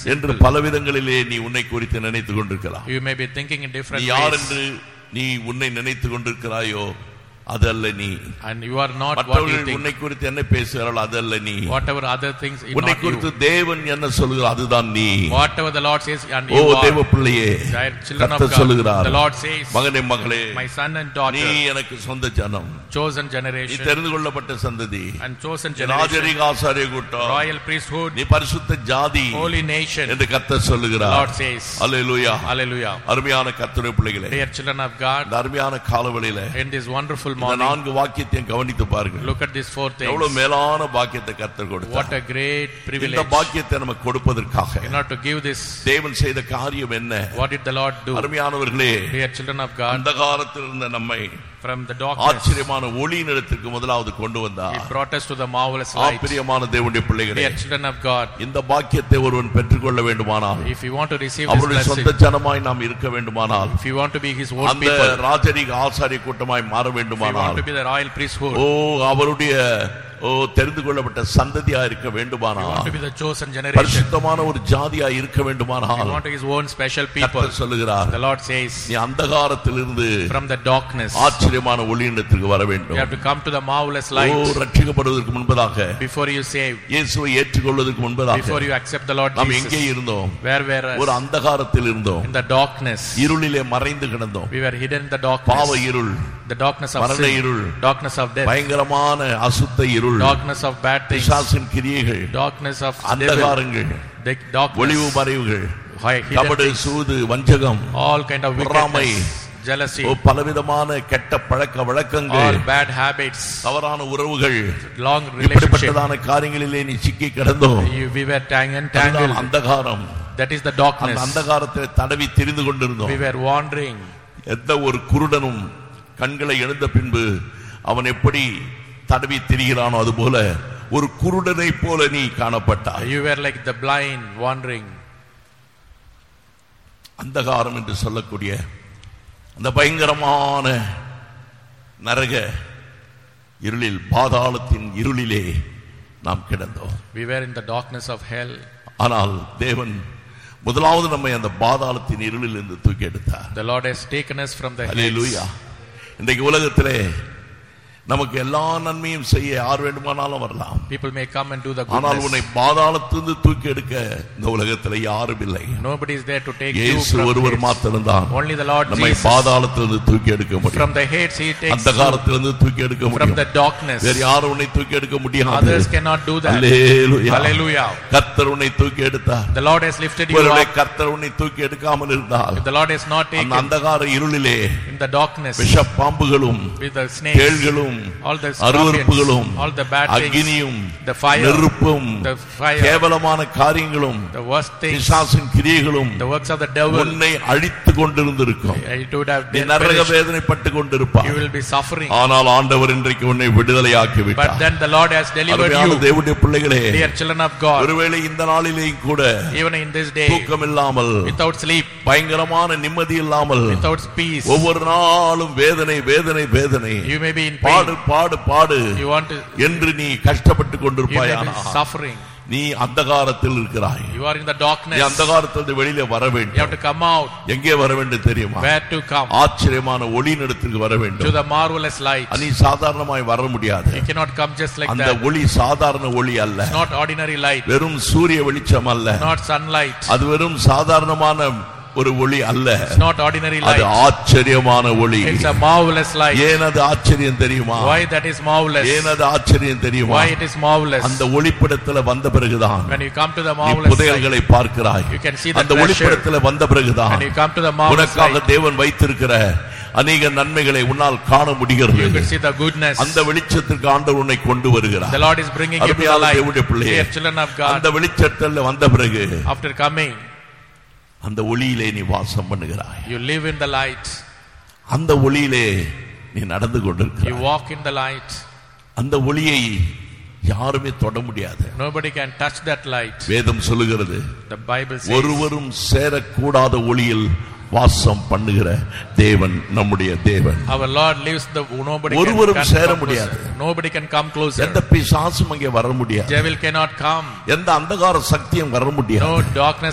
என்று simple. பல விதங்களிலே நீ உன்னை குறித்து நினைத்துக் கொண்டிருக்கலாம் You may be thinking in நீ different யார் ways. என்று நீ உன்னை நினைத்துக் கொண்டிருக்கிறாயோ அதல்ல நீ And you are not what you மற்றவர்கள் think. உன்னை குறித்து என்ன பேசுகிறார்கள் அதல்ல நீ Whatever other things, is உன்னை not குறித்து you. தேவன் என்ன சொல்லுகிறார் அதுதான் நீ Whatever the Lord says, and O you தேவ are. பிள்ளையே Child- Children of கர்த்தர் God. சொல்லுகிறார் The Lord says, மகனே மகளே My son and நீ daughter, எனக்கு சொந்த ஜனம் chosen நீ generation, தெரிந்து கொள்ளப்பட்ட சந்ததி and chosen generation, ராஜரிக ஆசாரிய கூட்டம் royal priesthood, நீ பரிசுத்த ஜாதி holy nation. என்று கர்த்தர் The சொல்லுகிறார் Lord says, அல்லேலூயா Hallelujah. அருமையான கர்த்தருடைய பிள்ளைகளே Dear children of God, இந்த அருமையான காலவெளியில in this wonderful இந்த morning, நான்கு வாக்கியத்தையும் கவனித்து பாருங்கள் look at these four எவ்வளவு things. மேலான பாக்கியத்தை கர்த்தர் What கொடுத்தார் a great இந்த privilege. பாக்கியத்தை நமக்கு கொடுப்பதற்காக In order to give this, தேவன் செய்த காரியம் என்ன what did the Lord do? அருமையானவர்களே Dear children of God, அந்த காலத்தில் இருந்த நம்மை from the darkness, ஆச்சரியமான ஒளியின் இடத்திற்கு முதலாவது கொண்டு He வந்தார் brought us to the marvelous light. ஆச்சரியமான தேவனுடைய பிள்ளைகளே Dear children of God, இந்த பாக்கியத்தை ஒருவன் பெற்றுக்கொள்ள வேண்டுமானால் if you want to receive this அவருடைய blessing, சொந்த ஜனமாய் நாம் இருக்க வேண்டுமானால் if you want to be His own அந்த people, ராஜரிக ஆசாரிய கூட்டமாய் மாற if you want வேண்டுமானால் to be the royal priesthood, ஓ அவருடைய ஓ தெரிந்து கொள்ளப்பட்ட சந்ததியா இருக்க if you வேண்டுமானால் want to be the chosen generation, பரிசுத்தமான ஒரு ஜாதியா இருக்க if you வேண்டுமானால் want to His own special people, கர்த்தர் சொல்லுகிறார் the Lord says, நீ அந்தகாரத்திலிருந்து from the darkness, ஆச்சரியமான ஒளியிடத்திற்கு வர you வேண்டும் have to come to the marvelous O light ரட்சிக்கப்படுவதற்கு முன்பதாக before you save, இயேசுவை ஏற்றுக்கொள்வதற்கு முன்பதாக before you accept the Lord நாம் எங்கே Jesus. இருந்தோம் Where were ஒரு us? அந்தகாரத்தில் இருந்தோம் In the darkness. இருளிலே மறைந்து கிடந்தோம் We were hidden in the பாவ darkness. இருள் The darkness of மரண sin, இருள் darkness of death, பயங்கரமான அசுத்த இருள் darkness of bad things, பிசாசின் கிரியைகள் darkness of devil, அந்தகாரங்கள் the ஒளிவு darkness, மறைவுகள் hi- hidden கபடு things, சூது வஞ்சகம் all kind of பொறாமை, wickedness, jealousy, ஓ, பலவிதமான கெட்ட பழக்க வழக்கங்கள் all bad habits, தவறான உறவுகள் long relationship. இப்படிப்பட்டதான காரியங்களிலே நீ சிக்கி கிடந்தோம் You- We were tang- அதுதான் entangled. அந்தகாரம் That is the அந்த darkness. அந்தகாரத்தை தடவி தெரிந்து கொண்டிருந்தோம் We were wandering. எந்த ஒரு குருடனும் கண்களை எழுந்த பின்பு அவன் எப்படி தடவி திரிகிறானோ அதுபோல ஒரு குருடனை போல நீ காணப்பட்டாய் You were like the blind wandering. அந்தகாரம் என்று சொல்லக்கூடிய அந்த பயங்கரமான நரக இருளில் பாதாளத்தின் இருளிலே நாம் கிடந்தோம் We were in the darkness of hell. ஆனால் தேவன் முதலாவது நம்மை அந்த பாதாளத்தின் இருளில் இருந்து தூக்கி எடுத்தார் The Lord has taken us from the hallelujah hills. இன்றைக்கு உலகத்திலே நமக்கு எல்லா நன்மையும் செய்ய யார் வேண்டுமானாலும் வரலாம் People may come and do the ஆனால் உன்னை goodness. பாதாளத்திலிருந்து தூக்கி எடுக்க இந்த உலகத்திலே யாரும் இல்லை Nobody is there to take you இயேசு from ஒருவர் hades. மாத்திரம்தான் Only the Lord நம்மை Jesus. பாதாளத்திலிருந்து தூக்கி எடுக்க From முடியும் the hates He takes அந்த you. காலத்திலிருந்து தூக்கி எடுக்க From முடியும் the darkness. வேறு யாரும் உன்னை தூக்கி எடுக்க முடியாது Others cannot do that. Hallelujah. Hallelujah. கர்த்தர் உன்னை தூக்கி எடுத்தார் The Lord has lifted you ஒருவேளை up. கர்த்தர் உன்னை தூக்கி எடுக்காமல் இருந்தால் If the Lord has not அந்த taken அந்தகார இருளிலே in the darkness விஷ பாம்புகளும் with the snakes, தேள்களும் all the அருவருப்புகளும் scorpions, all the bad things, அக்னியும் the fire, நெருப்பும் the fire, கேவலமான காரியங்களும் the worst things, பிசாசின் கிரியைகளும் the works of the devil, உன்னை அழித்து கொண்டிருந்திருக்கும் it would have நீ been நரக perished. வேதனைப்பட்டு கொண்டிருப்பாய் You will be suffering. ஆனால் ஆண்டவர் இன்றைக்கு உன்னை விடுதலையாக்கி But விட்டார் then the Lord has delivered அருமையான you, தேவனுடைய பிள்ளைகளே dear children of God, ஒருவேளை இந்த நாளிலேயும் கூட even in this day, தூக்கம் இல்லாமல் without sleep, பயங்கரமான நிம்மதி இல்லாமல் without peace. ஒவ்வொரு நாளும் வேதனை வேதனை வேதனை You may be in பாடு pain. பாடு பாடு You want to, என்று நீ கஷ்டப்பட்டு you may கொண்டிருப்பாயானா be suffering. நீ அந்தகாரத்தில் இருக்கிறாய் You are in the நீ darkness. அந்தகாரத்திலிருந்து வெளியில வர You have வேண்டும் to come out. எங்கே வர வேண்டும் தெரியுமா Where to come? ஆச்சரியமான ஒளி நடத்துக்கு வர To வேண்டும் the marvelous light. நீ சாதாரணமாய் வர முடியாது You cannot come just like அந்த that. ஒளி சாதாரண ஒளி அல்ல It's not ordinary light, வெறும் சூரிய வெளிச்சம் அல்ல not sunlight. அது வெறும் சாதாரணமான ஒரு ஒளி அல்ல It's not ordinary அது light. ஆச்சரியமான ஒளி It's a marvelous light. ஏன் அது ஆச்சரியம் தெரியுமா Why that is marvelous? ஏன் அது ஆச்சரியம் தெரியுமா Why it is marvelous? அந்த ஒளிப்படத்துல வந்த பிறகுதான் When you come to the நீ marvelous light, புதையல்களை பார்க்கிறாய் you can see the அந்த treasure. ஒளிப்படத்துல வந்த பிறகுதான் When you come to the marvelous உனக்காக light, தேவன் வைத்திருக்கிற அநேக நன்மைகளை உன்னால் காண you முடிகிறது can see the goodness. அந்த வெளிச்சத்திற்கு ஆண்டவர் உன்னை கொண்டு வருகிறார் The Lord is bringing you to the அருமையான light. தேவனுடைய பிள்ளையே Dear children of அந்த God, வெளிச்சத்தில் வந்த பிறகு after coming, அந்த ஒளியிலே நீ வாசம் பண்ணுகிறாய் you live in the light. அந்த ஒளியிலே நீ நடந்து You கொண்டிருக்கிறாய் walk in the light. அந்த ஒளியை யாருமே தொட முடியாது Nobody can touch that light. வேதம் சொல்லுகிறது The Bible says, ஒருவரும் சேரக்கூடாத ஒளியில் வாசம் பண்ணுகிற தேவன் நம்முடைய தேவன் Our Lord lives the nobody ஒருவரும் can சேர come முடியாது. closer. Nobody can come closer. எந்த பிசாசும் அங்கே வர முடியாது Devil cannot come. எந்த அந்தகார சக்தியும் வர முடியாது No darkness